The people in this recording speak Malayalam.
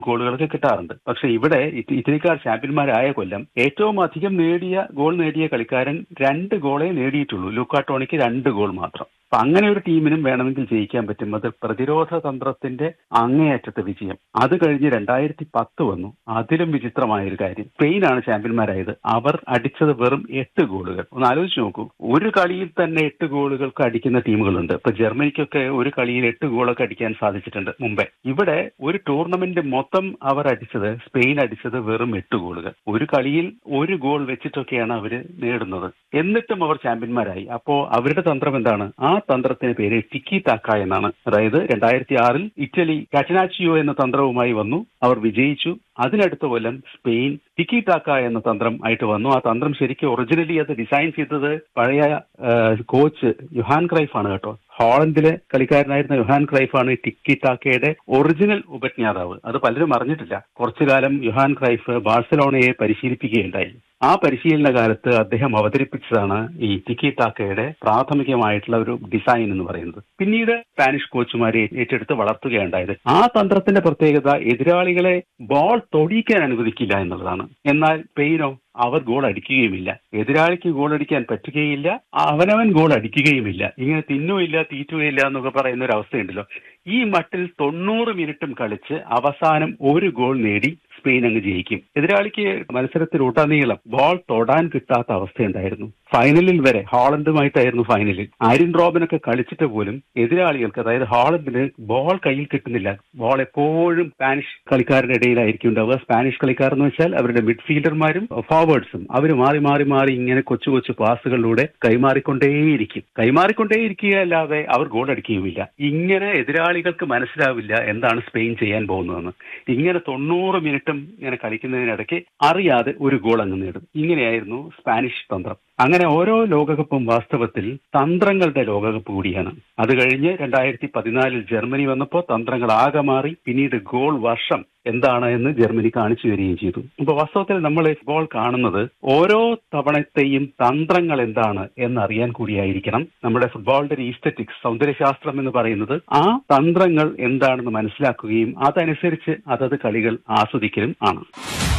ഗോളുകളൊക്കെ കിട്ടാറുണ്ട് പക്ഷെ ഇവിടെ ഇറ്റ- ഇറ്റലിക്കാർ ചാമ്പ്യന്മാരായ കൊല്ലം ഏറ്റവും അധികം നേടിയ ഗോൾ നേടിയ കളിക്കാരൻ രണ്ട് ഗോളേ നേടിയിട്ടുള്ളൂ ലൂക്കാ ടോണിക്ക് രണ്ട് ഗോൾ മാത്രം അപ്പൊ അങ്ങനെ ഒരു ടീമിനും വേണമെങ്കിൽ ജയിക്കാൻ പറ്റും അത് പ്രതിരോധ തന്ത്രത്തിന്റെ അങ്ങേയറ്റത്തെ വിജയം അത് കഴിഞ്ഞ് രണ്ടായിരത്തി പത്ത് വന്നു അതിലും വിചിത്രമായ ഒരു കാര്യം സ്പെയിനാണ് ചാമ്പ്യന്മാരായത് അവർ അടിച്ചത് വെറും എട്ട് ഗോളുകൾ ഒന്ന് ആലോചിച്ച് നോക്കൂ ഒരു കളിയിൽ തന്നെ എട്ട് ഗോളുകൾക്ക് അടിക്കുന്ന ടീമുകളുണ്ട് ഇപ്പൊ ജർമ്മനിക്കൊക്കെ ഒരു കളിയിൽ എട്ട് ഗോളൊക്കെ അടിക്കാൻ സാധിച്ചിട്ടുണ്ട് മുമ്പേ ഇവിടെ ഒരു ടൂർണമെന്റ് മൊത്തം അവർ അടിച്ചത് സ്പെയിൻ അടിച്ചത് വെറും എട്ട് ഗോളുകൾ ഒരു കളിയിൽ ഒരു ഗോൾ വെച്ചിട്ടൊക്കെയാണ് അവര് നേടുന്നത് എന്നിട്ടും അവർ ചാമ്പ്യന്മാരായി അപ്പോ അവരുടെ തന്ത്രം എന്താണ് ആ തന്ത്രത്തിന് പേര് ടിക്കി താക്ക എന്നാണ് അതായത് രണ്ടായിരത്തി ആറിൽ ഇറ്റലി കാറ്റനാച്ചിയോ എന്ന തന്ത്രവുമായി വന്നു അവർ വിജയിച്ചു അതിനടുത്ത കൊല്ലം സ്പെയിൻ ടിക്കി ടാക്ക എന്ന തന്ത്രം ആയിട്ട് വന്നു ആ തന്ത്രം ശരിക്കും ഒറിജിനലി അത് ഡിസൈൻ ചെയ്തത് പഴയ കോച്ച് യുഹാൻ ക്രൈഫ് ആണ് കേട്ടോ ഹോളണ്ടിലെ കളിക്കാരനായിരുന്ന യുഹാൻ ക്രൈഫ് ആണ് ടിക്കി ടാക്കയുടെ ഒറിജിനൽ ഉപജ്ഞാതാവ് അത് പലരും അറിഞ്ഞിട്ടില്ല കുറച്ചു കാലം യുഹാൻ ക്രൈഫ് ബാഴ്സലോണയെ പരിശീലിപ്പിക്കുകയുണ്ടായി ആ പരിശീലന കാലത്ത് അദ്ദേഹം അവതരിപ്പിച്ചതാണ് ഈ ടിക്കി ടാക്കയുടെ പ്രാഥമികമായിട്ടുള്ള ഒരു ഡിസൈൻ എന്ന് പറയുന്നത് പിന്നീട് സ്പാനിഷ് കോച്ചുമാരെ ഏറ്റെടുത്ത് വളർത്തുകയുണ്ടായത് ആ തന്ത്രത്തിന്റെ പ്രത്യേകത എതിരാളികളെ ബോൾ തൊടിയിക്കാൻ അനുവദിക്കില്ല എന്നുള്ളതാണ് എന്നാൽ സ്പെയിനോ അവർ ഗോൾ അടിക്കുകയുമില്ല എതിരാളിക്ക് ഗോൾ അടിക്കാൻ പറ്റുകയില്ല അവനവൻ ഗോൾ അടിക്കുകയുമില്ല ഇങ്ങനെ തിന്നുമില്ല തീറ്റുകയില്ല എന്നൊക്കെ പറയുന്ന ഒരു അവസ്ഥയുണ്ടല്ലോ ഈ മട്ടിൽ തൊണ്ണൂറ് മിനിറ്റും കളിച്ച് അവസാനം ഒരു ഗോൾ നേടി സ്പെയിൻ അങ്ങ് ജയിക്കും എതിരാളിക്ക് മത്സരത്തിലുടനീളം ബോൾ തൊടാൻ കിട്ടാത്ത അവസ്ഥയുണ്ടായിരുന്നു ഫൈനലിൽ വരെ ഹോളണ്ടുമായിട്ടായിരുന്നു ഫൈനലിൽ ആര്യൻ റോബിനൊക്കെ കളിച്ചിട്ട് പോലും എതിരാളികൾക്ക് അതായത് ഹോളണ്ടിന് ബോൾ കയ്യിൽ കിട്ടുന്നില്ല ബോൾ എപ്പോഴും സ്പാനിഷ് കളിക്കാരുടെ ഇടയിലായിരിക്കും ഉണ്ടാവുക സ്പാനിഷ് കളിക്കാർ എന്ന് വെച്ചാൽ അവരുടെ മിഡ്ഫീൽഡർമാരും ഫോർവേഡ്സും അവർ മാറി മാറി മാറി ഇങ്ങനെ കൊച്ചു കൊച്ചു പാസുകളിലൂടെ കൈമാറിക്കൊണ്ടേയിരിക്കും കൈമാറിക്കൊണ്ടേയിരിക്കുകയല്ലാതെ അവർ ഗോൾ അടിക്കുകയുമില്ല ഇങ്ങനെ എതിരാളികൾക്ക് മനസ്സിലാവില്ല എന്താണ് സ്പെയിൻ ചെയ്യാൻ പോകുന്നതെന്ന് ഇങ്ങനെ തൊണ്ണൂറ് മിനിറ്റും ഇങ്ങനെ കളിക്കുന്നതിനിടയ്ക്ക് അറിയാതെ ഒരു ഗോൾ അങ്ങ് നേടും ഇങ്ങനെയായിരുന്നു സ്പാനിഷ് തന്ത്രം അങ്ങനെ ഓരോ ലോകകപ്പും വാസ്തവത്തിൽ തന്ത്രങ്ങളുടെ ലോകകപ്പ് കൂടിയാണ് അത് കഴിഞ്ഞ് രണ്ടായിരത്തി പതിനാലിൽ ജർമ്മനി വന്നപ്പോൾ തന്ത്രങ്ങൾ ആകെ മാറി പിന്നീട് ഗോൾ വർഷം എന്താണ് എന്ന് ജർമ്മനി കാണിച്ചു വരികയും ചെയ്തു അപ്പൊ വാസ്തവത്തിൽ നമ്മൾ ഫുട്ബോൾ കാണുന്നത് ഓരോ തവണത്തെയും തന്ത്രങ്ങൾ എന്താണ് എന്നറിയാൻ കൂടിയായിരിക്കണം നമ്മുടെ ഫുട്ബോളിന്റെ ഒരു ഈസ്തറ്റിക്സ് സൗന്ദര്യശാസ്ത്രം എന്ന് പറയുന്നത് ആ തന്ത്രങ്ങൾ എന്താണെന്ന് മനസ്സിലാക്കുകയും അതനുസരിച്ച് അതത് കളികൾ ആസ്വദിക്കലും ആണ്